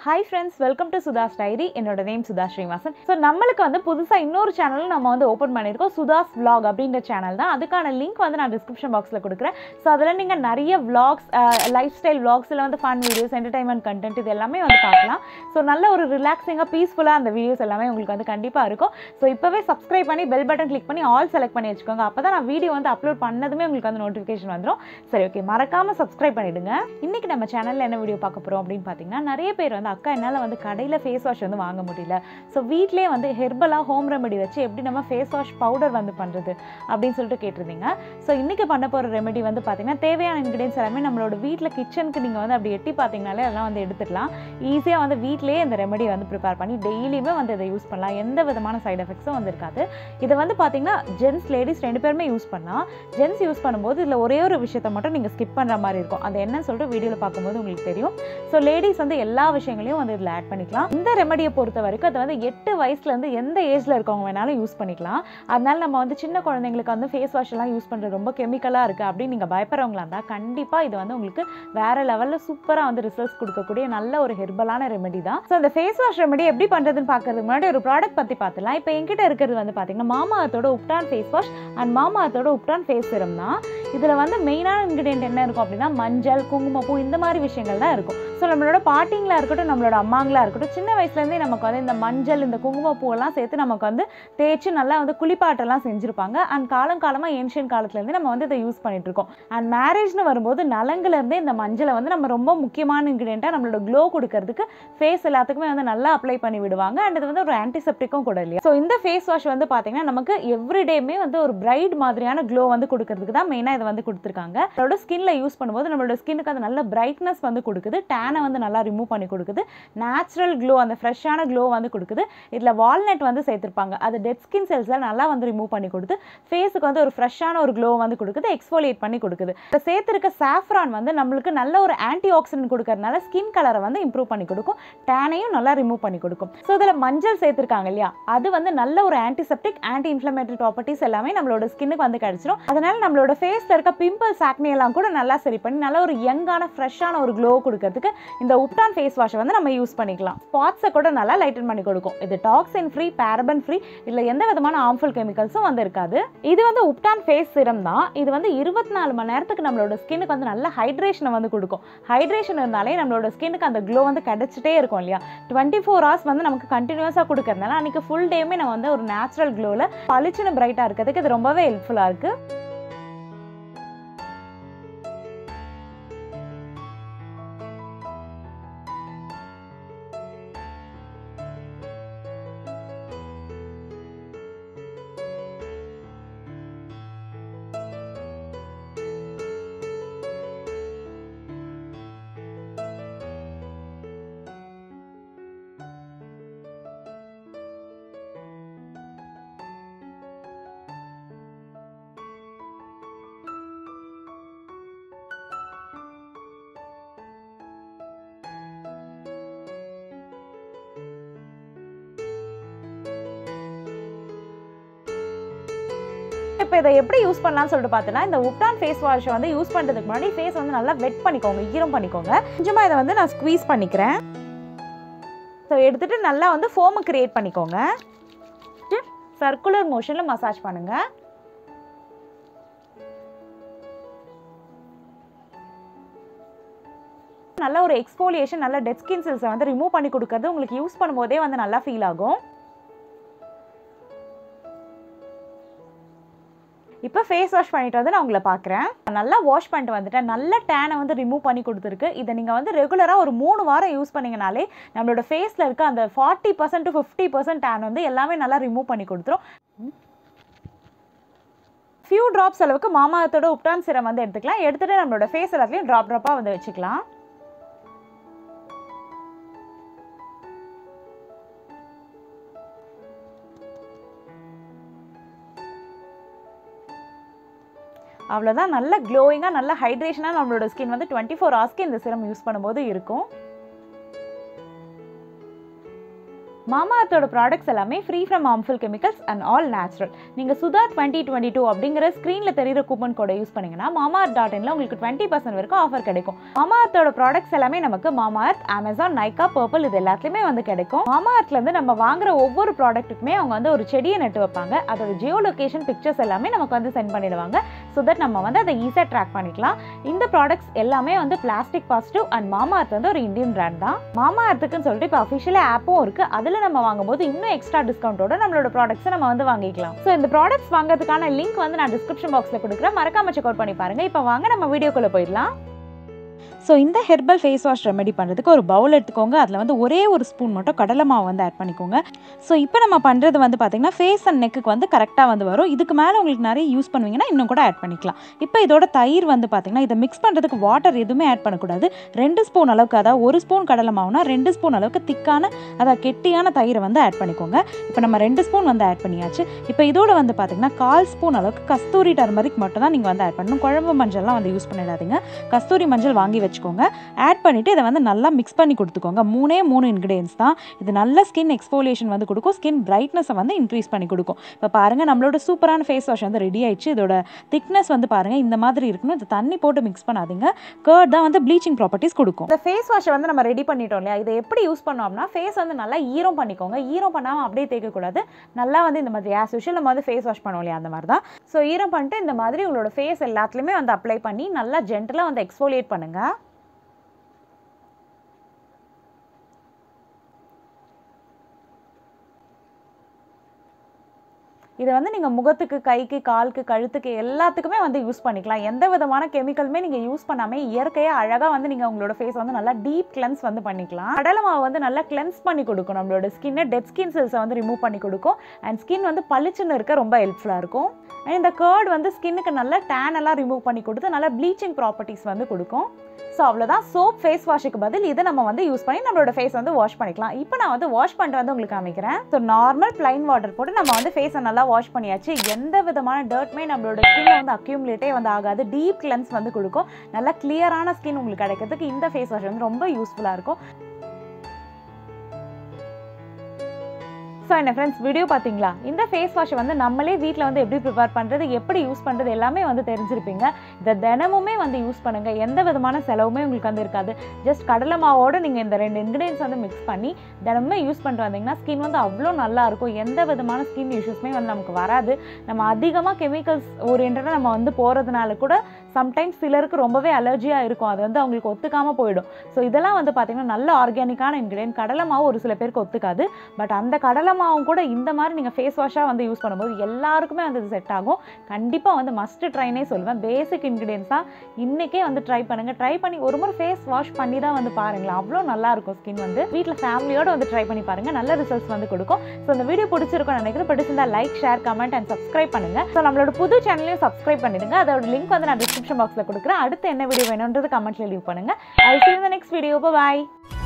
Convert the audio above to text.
hi friends welcome to Sudha's diary என்னோட name Sudha Srinivasan so நம்மளுக்கு வந்து புதுசாக இன்னொரு சேனலும் நம்ம வந்து ஓப்பன் பண்ணியிருக்கோம் சுதாஸ் vlog அப்படின்ற சேனல் தான் அதுக்கான லிங்க் வந்து நான் டிஸ்கிரிப்ஷன் பாக்ஸில் கொடுக்குறேன் ஸோ அதில் நீங்கள் நிறைய vlogs லைஃப் ஸ்டைல் vlogsல வந்து ஃபன் வீடியோஸ் என்டர்டைன்மெண்ட் கண்டென்ட் இது எல்லாமே வந்து பார்க்கலாம் ஸோ நல்ல ஒரு ரிலாக்ஸிங்காக பீஸ்ஃபுல்லாக அந்த வீடியோஸ் எல்லாமே உங்களுக்கு வந்து கண்டிப்பாக இருக்கும் ஸோ இப்போவே சப்ஸ்கிரைப் பண்ணி பெல் பட்டன் கிளிக் பண்ணி ஆல் செலக்ட் பண்ணி வச்சுக்கோங்க அப்போ தான் நான் வீடியோ வந்து அப்லோட் பண்ணதுமே உங்களுக்கு வந்து நோட்டிஃபிகேஷன் வந்துடும் சரி ஓகே மறக்காமல் சப்ஸ்கிரைப் பண்ணிடுங்க இன்னைக்கு நம்ம சேனலில் என்ன வீடியோ பார்க்க போகிறோம் அப்படின்னு பார்த்தீங்கன்னா நிறைய பேர் வந்து அக்கா என்னால் வந்து கடையில் ஃபேஸ் வாஷ் வந்து வாங்க முடியல ஸோ வீட்டிலே வந்து ஹெர்பலாக ஹோம் ரெமெடி வச்சு எப்படி நம்ம ஃபேஸ் வாஷ் பவுடர் வந்து பண்ணுறது அப்படின்னு சொல்லிட்டு கேட்டிருந்தீங்க ஸோ இன்றைக்கி பண்ண போகிற ரெமெடி வந்து பார்த்தீங்கன்னா தேவையான இன்க்ரீடியன்ஸ் எல்லாமே நம்மளோட வீட்டில் கிச்சனுக்கு நீங்கள் வந்து அப்படி எட்டி பார்த்தீங்கனாலே அதெல்லாம் வந்து எடுத்துடலாம் ஈஸியாக வந்து வீட்டிலேயே இந்த ரெமெடி வந்து ப்ரிப்பேர் பண்ணி டெய்லியுமே வந்து இதை யூஸ் பண்ணலாம் எந்த விதமான சைடு எஃபெக்ட்ஸும் வந்து இருக்காது இதை வந்து பார்த்தீங்கன்னா ஜென்ஸ் லேடிஸ் ரெண்டு பேருமே யூஸ் பண்ணலாம் ஜென்ஸ் யூஸ் பண்ணும்போது இதில் ஒரே ஒரு விஷயத்தை மட்டும் நீங்கள் ஸ்கிப் பண்ணுற மாதிரி இருக்கும் அது என்னன்னு சொல்லிட்டு வீடியோவில் பார்க்கும்போது உங்களுக்கு தெரியும் ஸோ லேடிஸ் வந்து எல்லா விஷயங்களையும் வந்து இதில் ஆட் பண்ணிக்கலாம் இந்த ரெமடியை பொறுத்த வரைக்கும் அது வந்து எட்டு வயசுலேருந்து எந்த ஏஜில் இருக்கவங்க வேணாலும் யூஸ் பண்ணிக்கலாம் அதனால நம்ம வந்து சின்ன குழந்தைங்களுக்கு வந்து ஃபேஸ் வாஷ் எல்லாம் யூஸ் பண்ணுறது ரொம்ப கெமிக்கலாக இருக்குது அப்படின்னு நீங்கள் பயப்படுறவங்களா இருந்தால் கண்டிப்பாக இது வந்து உங்களுக்கு வேற லெவலில் சூப்பராக வந்து ரிசல்ட்ஸ் கொடுக்கக்கூடிய நல்ல ஒரு ஹெர்பலான ரெமெடி தான் ஸோ இந்த ஃபேஸ் வாஷ் ரெமெடி எப்படி பண்ணுறதுன்னு பார்க்கறதுக்கு முன்னாடி ஒரு ப்ராடக்ட் பற்றி பார்த்துலாம் இப்போ என்கிட்ட இருக்கிறது வந்து பார்த்தீங்கன்னா மாமா அத்தோட உப்டான் ஃபேஸ் வாஷ் அண்ட் மாமா அத்தோட உப்டான் ஃபேஸ் சிரம் தான் இதில் வந்து மெயினான இன்க்ரீடியன்ட் என்ன இருக்கும் அப்படின்னா மஞ்சள் குங்குமப்பூ இந்த மாதிரி விஷயங்கள் தான் இருக்கும் ஸோ நம்மளோட பாட்டிங்களா இருக்கட்டும் நம்மளோட அம்மாங்களா இருக்கட்டும் சின்ன வயசுலேருந்தே நமக்கு வந்து இந்த மஞ்சள் இந்த குங்குமப்பூ எல்லாம் சேர்த்து நமக்கு வந்து தேய்ச்சி நல்லா வந்து குளிப்பாட்டெல்லாம் செஞ்சுருப்பாங்க அண்ட் காலம் காலமாக ஏன்ஷியன் காலத்துலேருந்து நம்ம வந்து இதை யூஸ் பண்ணிட்டு இருக்கோம் அண்ட் மேரேஜ்னு வரும்போது நலங்குலேருந்தே இந்த மஞ்சளை வந்து நம்ம ரொம்ப முக்கியமான இன்க்ரீடியண்ட்டாக நம்மளோட க்ளோ கொடுக்கறதுக்கு ஃபேஸ் எல்லாத்துக்குமே வந்து நல்லா அப்ளை பண்ணி விடுவாங்க அண்ட் இது வந்து ஒரு ஆன்டிசெப்டிக்கும் கூட இல்லையா ஸோ இந்த ஃபேஸ் வாஷ் வந்து பார்த்தீங்கன்னா நமக்கு எவ்ரிடேமே வந்து ஒரு பிரைட் மாதிரியான க்ளோ வந்து கொடுக்கறதுக்கு தான் மெயினாக இதை வந்து கொடுத்துருக்காங்க நம்மளோட ஸ்கின்ல யூஸ் பண்ணும்போது நம்மளோட ஸ்கின்னுக்கு அது நல்ல பிரைட்னஸ் வந்து கொடுக்குது டேனை வந்து நல்லா ரிமூவ் பண்ணி கொடுக்குது நேச்சுரல் க்ளோ அந்த ஃப்ரெஷ்ஷான க்ளோ வந்து கொடுக்குது இதில் வால்நட் வந்து சேர்த்துருப்பாங்க அது டெட் ஸ்கின் செல்ஸை நல்லா வந்து ரிமூவ் பண்ணி கொடுத்து ஃபேஸுக்கு வந்து ஒரு ஃப்ரெஷ்ஷான ஒரு க்ளோ வந்து கொடுக்குது எக்ஸ்ஃபோலியேட் பண்ணி கொடுக்குது இப்போ சேர்த்துருக்க சாஃப்ரான் வந்து நம்மளுக்கு நல்ல ஒரு ஆன்டி ஆக்சிடென்ட் கொடுக்கறதுனால ஸ்கின் கலரை வந்து இம்ப்ரூவ் பண்ணி கொடுக்கும் டேனையும் நல்லா ரிமூவ் பண்ணி கொடுக்கும் ஸோ இதில் மஞ்சள் சேர்த்துருக்காங்க இல்லையா அது வந்து நல்ல ஒரு ஆன்டிசெப்டிக் ஆன்டி இன்ஃப்ளமேட்டரி ப்ராப்பர்ட்டிஸ் எல்லாமே நம்மளோட ஸ்கின்னுக்கு வந்து கிடைச்சிடும் அதனால நம்மளோட ஃபேஸில் இருக்க பிம்பிள்ஸ் ஆக்னி எல்லாம் கூட நல்லா சரி பண்ணி நல்ல ஒரு யங்கான ஃப்ரெஷ்ஷான ஒரு க்ளோ கொடுக்கறதுக்கு இந்த உப்டான் ஃபேஸ் வாஷை வந்து நம்ம யூஸ் பண்ணிக்கலாம் ஸ்பாட்ஸை கூட நல்லா லைட்டன் பண்ணி கொடுக்கும் இது டாக்ஸின் ஃப்ரீ பேரபன் ஃப்ரீ இதில் எந்த விதமான ஹார்ம்ஃபுல் கெமிக்கல்ஸும் வந்து இருக்காது இது வந்து உப்டான் ஃபேஸ் சிரம் தான் இது வந்து இருபத்தி நாலு மணி நேரத்துக்கு நம்மளோட ஸ்கின்னுக்கு வந்து நல்ல ஹைட்ரேஷனை வந்து கொடுக்கும் ஹைட்ரேஷன் இருந்தாலே நம்மளோட ஸ்கின்னுக்கு அந்த க்ளோ வந்து கிடைச்சிட்டே இருக்கும் இல்லையா டுவெண்ட்டி ஃபோர் ஹவர்ஸ் வந்து நமக்கு கண்டினியூஸாக கொடுக்கறதுனால அன்றைக்கி ஃபுல் டேமே நம்ம வந்து ஒரு நேச்சுரல் க்ளோவில் பளிச்சுன்னு பிரைட்டாக இருக்கிறதுக்கு இது ரொம்பவே ஹெல்ப்ஃபுல்லாக இருக்குது இப்போ இதை எப்படி யூஸ் பண்ணலாம்னு சொல்லிட்டு பார்த்தீங்கன்னா இந்த உப்டான் ஃபேஸ் வாஷை வந்து யூஸ் பண்ணுறதுக்கு முன்னாடி ஃபேஸ் வந்து நல்லா வெட் பண்ணிக்கோங்க ஈரம் பண்ணிக்கோங்க கொஞ்சமாக இதை வந்து நான் ஸ்க்வீஸ் பண்ணிக்கிறேன் ஸோ எடுத்துகிட்டு நல்லா வந்து ஃபோமு கிரியேட் பண்ணிக்கோங்க சர்க்குலர் மோஷனில் மசாஜ் பண்ணுங்கள் நல்ல ஒரு எக்ஸ்போலியேஷன் நல்ல டெட் ஸ்கின் செல்ஸை வந்து ரிமூவ் பண்ணி கொடுக்கறது உங்களுக்கு யூஸ் பண்ணும்போதே வந்து நல்லா ஃபீல் ஆகும் இப்போ ஃபேஸ் வாஷ் பண்ணிட்டு வந்து நான் உங்களை பார்க்குறேன் நல்லா வாஷ் பண்ணிட்டு வந்துட்டேன் நல்ல டேனை வந்து ரிமூவ் பண்ணி கொடுத்துருக்கு இதை நீங்கள் வந்து ரெகுலராக ஒரு மூணு வாரம் யூஸ் பண்ணிங்கனாலே நம்மளோட ஃபேஸில் இருக்க அந்த forty percent to fifty percent டேன் வந்து எல்லாமே நல்லா ரிமூவ் பண்ணி கொடுத்துரும் ஃபியூ ட்ராப்ஸ் அளவுக்கு மாமாத்தோட உப்டான் சிரம் வந்து எடுத்துக்கலாம் எடுத்துகிட்டு நம்மளோட ஃபேஸ் எல்லாத்துலேயும் ட்ராப் ட்ராப்பாக வந்து வச்சுக்கலாம் அவ்வளோதான் நல்ல க்ளோயிங்காக நல்ல ஹைட்ரேஷனாக நம்மளோட ஸ்கின் வந்து டுவெண்ட்டி ஃபோர் ஹவர்ஸ்க்கு இந்த சிரம் யூஸ் பண்ணும்போது இருக்கும் மாமா அர்த்தோட ப்ராடக்ட்ஸ் எல்லாமே free from harmful chemicals and all natural நீங்கள் சுதா டுவெண்ட்டி டுவெண்ட்டி டூ அப்படிங்கிற ஸ்க்ரீனில் தெரியுற கூப்பன் கோடை யூஸ் பண்ணீங்கன்னா மாமா டாட் இன்ல உங்களுக்கு டுவெண்ட்டி பர்சன்ட் வரைக்கும் ஆஃபர் கிடைக்கும் மாமா அர்த்தோட ப்ராடக்ட்ஸ் எல்லாமே நமக்கு மாமா அர்த் அமேசான் நைக்கா பர்பிள் இது எல்லாத்துலேயுமே வந்து கிடைக்கும் மாமா அர்த்லேருந்து நம்ம வாங்குற ஒவ்வொரு ப்ராடக்ட்டுக்குமே அவங்க வந்து ஒரு செடியை நட்டு வைப்பாங்க அதோட ஜியோ லொகேஷன் பிக்சர்ஸ் எல்லாமே நமக்கு வந்து சென்ட் பண்ணிடுவாங்க ஸோ தட் நம்ம வந்து அதை ஈஸியாக ட்ராக் பண்ணிக்கலாம் இந்த ப்ராடக்ட்ஸ் எல்லாமே வந்து பிளாஸ்டிக் பாசிட்டிவ் அண்ட் மாமா அர்த் வந்து ஒரு இந்தியன் பிராண்ட் தான் மாமா அர்த்துக்குன்னு சொல்லிட்டு இப்போ அஃபிஷியலாக ஆப்பும் இருக்குது அதில் நம்ம வாங்கும்போது இன்னும் எக்ஸ்ட்ரா டிஸ்கவுண்ட்டோட நம்மளோட ப்ராடக்ட்ஸை நம்ம வந்து வாங்கிக்கலாம் ஸோ இந்த ப்ராடக்ட்ஸ் வாங்குறதுக்கான லிங்க் வந்து நான் டிஸ்கிரிப்ஷன் பாக்ஸில் கொடுக்குறேன் மறக்காம செக் அவுட் பண்ணி பாருங்க இப்போ வாங்க நம்ம வீடியோக்குள்ளே போயிடலாம் ஸோ இந்த ஹெர்பல் ஃபேஸ் வாஷ் ரெமெடி பண்ணுறதுக்கு ஒரு பவுல் எடுத்துக்கோங்க அதில் வந்து ஒரே ஒரு ஸ்பூன் மட்டும் கடலை மாவு வந்து ஆட் பண்ணிக்கோங்க ஸோ இப்போ நம்ம பண்ணுறது வந்து பார்த்திங்கன்னா ஃபேஸ் அண்ட் நெக்குக்கு வந்து கரெக்டாக வந்து வரும் இதுக்கு மேலே உங்களுக்கு நிறைய யூஸ் பண்ணுவீங்கன்னா இன்னும் கூட ஆட் பண்ணிக்கலாம் இப்போ இதோட தயிர் வந்து பார்த்திங்கன்னா இதை மிக்ஸ் பண்ணுறதுக்கு வாட்டர் எதுவுமே ஆட் பண்ணக்கூடாது ரெண்டு ஸ்பூன் அளவுக்கு அதாவது ஒரு ஸ்பூன் கடலை மாவுனா ரெண்டு ஸ்பூன் அளவுக்கு திக்கான அதாவது கெட்டியான தயிரை வந்து ஆட் பண்ணிக்கோங்க இப்போ நம்ம ரெண்டு ஸ்பூன் வந்து ஆட் பண்ணியாச்சு இப்போ இதோட வந்து பார்த்திங்கன்னா கால் ஸ்பூன் அளவுக்கு கஸ்தூரி டர்மரிக் மட்டும் தான் நீங்கள் வந்து ஆட் பண்ணணும் குழம்பு மஞ்சள்லாம் வந்து யூஸ் பண்ணிடாதீங்க கஸ்தூரி மஞ்சள் வாங்கி வச்சுக்கோங்க ஆட் பண்ணிவிட்டு இதை வந்து நல்லா மிக்ஸ் பண்ணி கொடுத்துக்கோங்க மூணே மூணு இன்க்ரீடியன்ஸ் தான் இது நல்ல ஸ்கின் எக்ஸ்போலியேஷன் வந்து கொடுக்கும் ஸ்கின் பிரைட்னஸை வந்து இன்க்ரீஸ் பண்ணி கொடுக்கும் இப்போ பாருங்கள் நம்மளோட சூப்பரான ஃபேஸ் வாஷ் வந்து ரெடி ஆயிடுச்சு இதோட திக்னஸ் வந்து பாருங்கள் இந்த மாதிரி இருக்கணும் இது தண்ணி போட்டு மிக்ஸ் பண்ணாதீங்க கேர்ட் தான் வந்து ப்ளீச்சிங் ப்ராப்பர்ட்டிஸ் கொடுக்கும் இந்த ஃபேஸ் வாஷை வந்து நம்ம ரெடி பண்ணிட்டோம் இல்லையா இதை எப்படி யூஸ் பண்ணோம்னா ஃபேஸ் வந்து நல்லா ஈரம் பண்ணிக்கோங்க ஈரம் பண்ணாமல் அப்படியே தேய்க்கக்கூடாது நல்லா வந்து இந்த மாதிரி ஆஸ் யூஷுவல் நம்ம வந்து ஃபேஸ் வாஷ் பண்ணுவோம் இல்லையா அந்த மாதிரி தான் ஸோ ஈரம் பண்ணிட்டு இந்த மாதிரி உங்களோட ஃபேஸ் எல்லாத்துலேயுமே வந்து அப்ளை பண்ணி நல்லா ஜென்டலாக வந்து எக்ஸ்ஃபோலியேட் பண்ணுங்கள் இதை வந்து நீங்கள் முகத்துக்கு கைக்கு காலுக்கு கழுத்துக்கு எல்லாத்துக்குமே வந்து யூஸ் பண்ணிக்கலாம் எந்த விதமான கெமிக்கலுமே நீங்கள் யூஸ் பண்ணாமல் இயற்கையாக அழகாக வந்து நீங்கள் உங்களோட ஃபேஸ் வந்து நல்லா டீப் கிளென்ஸ் வந்து பண்ணிக்கலாம் கடலை மாவு வந்து நல்லா கிளென்ஸ் பண்ணி கொடுக்கும் நம்மளோட ஸ்கின்னை டெட் ஸ்கின் செல்ஸை வந்து ரிமூவ் பண்ணி கொடுக்கும் அண்ட் ஸ்கின் வந்து பளிச்சுன்னு இருக்க ரொம்ப ஹெல்ப்ஃபுல்லாக இருக்கும் அண்ட் இந்த கேர்ட் வந்து ஸ்கின்னுக்கு நல்ல டேன் எல்லாம் ரிமூவ் பண்ணி கொடுத்து நல்லா ப்ளீச்சிங் ப்ராப்பர்ட்டிஸ் வந்து கொடுக்கும் ஸோ அவ்வளோதான் சோப் ஃபேஸ் வாஷுக்கு பதில் இதை நம்ம வந்து யூஸ் பண்ணி நம்மளோட ஃபேஸ் வந்து வாஷ் பண்ணிக்கலாம் இப்போ நான் வந்து வாஷ் பண்ணிட்டு வந்து உங்களுக்கு காமிக்கிறேன் ஸோ நார்மல் பிளைன் வாட்டர் போட்டு நம்ம வந்து ஃபேஸை நல்லா வாஷ் பண்ணியாச்சு எந்த விதமான டர்ட்மே நம்மளோட ஸ்கின்ல வந்து அக்யூமுலேட்டே வந்து ஆகாது டீப் கிளென்ஸ் வந்து கொடுக்கும் நல்லா கிளியரான ஸ்கின் உங்களுக்கு கிடைக்கிறதுக்கு இந்த ஃபேஸ் வாஷ் வந்து ரொம்ப யூஸ்ஃபுல்லாக இருக்கும் ஸோ என்ன ஃப்ரெண்ட்ஸ் வீடியோ பார்த்தீங்களா இந்த ஃபேஸ் வாஷை வந்து நம்மளே வீட்டில் வந்து எப்படி ப்ரிப்பேர் பண்ணுறது எப்படி யூஸ் பண்ணுறது எல்லாமே வந்து தெரிஞ்சிருப்பீங்க இதை தினமுமே வந்து யூஸ் பண்ணுங்கள் எந்த விதமான செலவுமே உங்களுக்கு வந்து இருக்காது ஜஸ்ட் கடலை மாவோடு நீங்கள் இந்த ரெண்டு இன்க்ரீடியன்ஸ் வந்து மிக்ஸ் பண்ணி தினமுமே யூஸ் பண்ணிட்டு வந்தீங்கன்னா ஸ்கின் வந்து அவ்வளோ நல்லா இருக்கும் எந்த விதமான ஸ்கின் இஷ்யூஸுமே வந்து நமக்கு வராது நம்ம அதிகமாக கெமிக்கல்ஸ் ஓரியன்டாக நம்ம வந்து போகிறதுனால கூட சம்டைம்ஸ் சிலருக்கு ரொம்பவே அலர்ஜியாக இருக்கும் அது வந்து அவங்களுக்கு ஒத்துக்காமல் போயிடும் ஸோ இதெல்லாம் வந்து பார்த்திங்கன்னா நல்ல ஆர்கானிக்கான இன்க்ரீடியன்ட் கடலை மாவு ஒரு சில பேருக்கு ஒத்துக்காது பட் அந்த கடலை மாவும் கூட இந்த மாதிரி நீங்கள் ஃபேஸ் வாஷாக வந்து யூஸ் பண்ணும்போது எல்லாருக்குமே வந்து இது செட் ஆகும் கண்டிப்பாக வந்து மஸ்ட் ட்ரைனே சொல்லுவேன் பேசிக் இன்க்ரீடியன்ஸ் தான் இன்றைக்கே வந்து ட்ரை பண்ணுங்கள் ட்ரை பண்ணி ஒரு முறை ஃபேஸ் வாஷ் பண்ணி தான் வந்து பாருங்களேன் அவ்வளோ நல்லா இருக்கும் ஸ்கின் வந்து வீட்டில் ஃபேமிலியோட வந்து ட்ரை பண்ணி பாருங்கள் நல்ல ரிசல்ட்ஸ் வந்து கொடுக்கும் ஸோ இந்த வீடியோ பிடிச்சிருக்கும் நினைக்கிறேன் பிடிச்சிருந்தா like share comment and subscribe பண்ணுங்கள் ஸோ நம்மளோட புது சேனலையும் சப்ஸ்கிரைப் பண்ணிடுங்க அதோட லிங்க் வந்து நான் டிஸ்கிரிப்ஷன் பாக்ஸில் கொடுக்குறேன் அடுத்து என்ன வீடியோ வேணுன்றது கமெண்ட்ல லீவ் பண்ணுங்கள் ஐ சி இந்த நெக்ஸ்ட் வீடியோ பாய்